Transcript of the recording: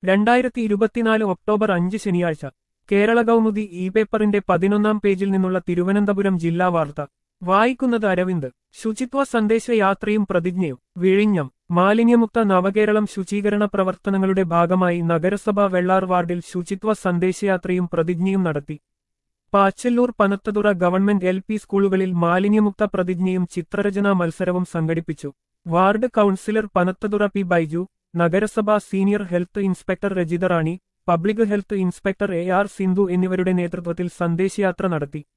രണ്ടായിരത്തി ഇരുപത്തിനാല് ഒക്ടോബർ അഞ്ച് ശനിയാഴ്ച കേരള കൗമുദി ഇ പേപ്പറിന്റെ പതിനൊന്നാം പേജിൽ നിന്നുള്ള തിരുവനന്തപുരം ജില്ലാ വാർത്ത വായിക്കുന്നത് അരവിന്ദ് ശുചിത്വ സന്ദേശ യാത്രയും പ്രതിജ്ഞയും വിഴിഞ്ഞം മാലിന്യമുക്ത നവകേരളം ശുചീകരണ പ്രവർത്തനങ്ങളുടെ ഭാഗമായി നഗരസഭ വെള്ളാർ വാർഡിൽ ശുചിത്വ സന്ദേശയാത്രയും പ്രതിജ്ഞയും നടത്തി Pachalloor Panathura government L P സ്കൂളുകളിൽ മാലിന്യമുക്ത പ്രതിജ്ഞയും ചിത്രരചനാ മത്സരവും സംഘടിപ്പിച്ചു ward councillor Panathura P Baiju നഗരസഭ senior health inspector Rajitha Rani public health inspector A R Sindhu എന്നിവരുടെ നേതൃത്വത്തിൽ സന്ദേശയാത്ര നടത്തി